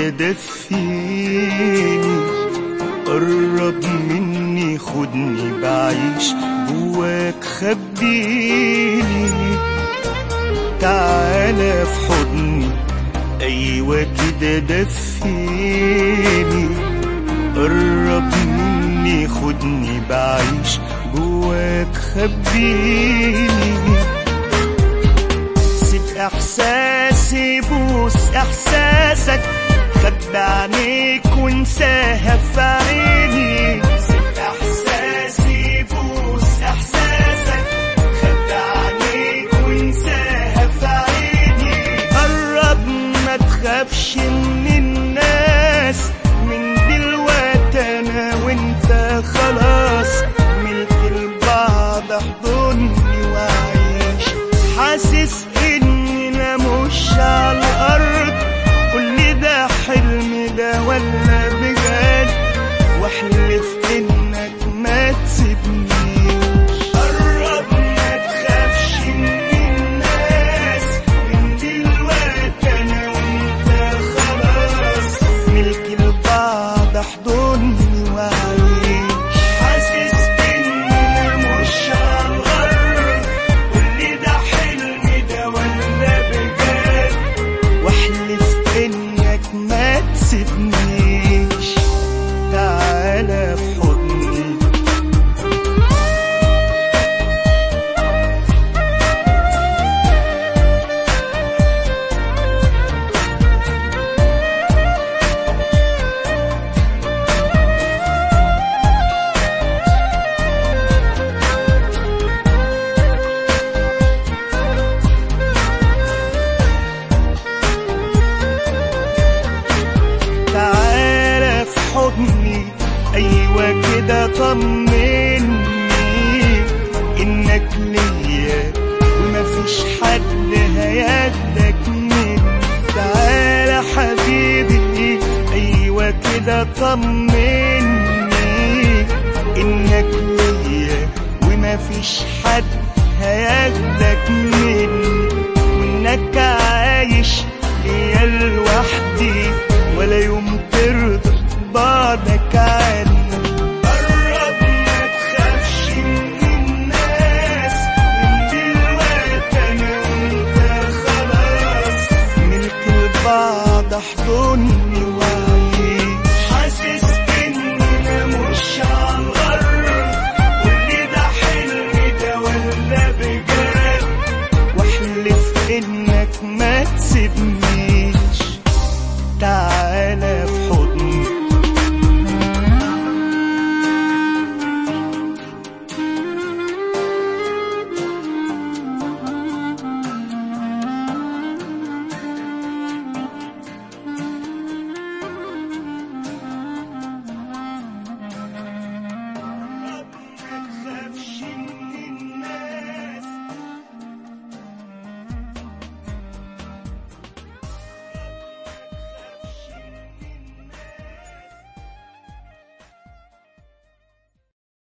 كده دفيني قرب مني خدني بعيش جواك خبيني تعالى في حضني ايوه كده دفيني قرب مني خدني بعيش جواك خبيني سيب احساسي بوس احساسك خبي عينيك وانساها في عيني سيب احساسي بوس احساسك خبي عينيك وانساها في عيني قرب ما تخافش من الناس من دلوقتي انا وانت خلاص ملك البعض احضني وعيش حاسس اننا مش على الارض كل ده حلم ده ولا بجد واحلف انك ما تسيبنيش قرب ما تخافش من الناس من دلوقتي انا وانت خلاص ملك البعض احضني وعيش حاسس اننا مش على الارض كل ده حلم ده ولا بجد واحلف انك ما تسيبنيش تعالى في حضني تعالى في حضني ايوه كده طمني انك ليا ومفيش حد هياخدك مني تعالى حبيبي ايوه كده طمني انك ليا ومفيش حد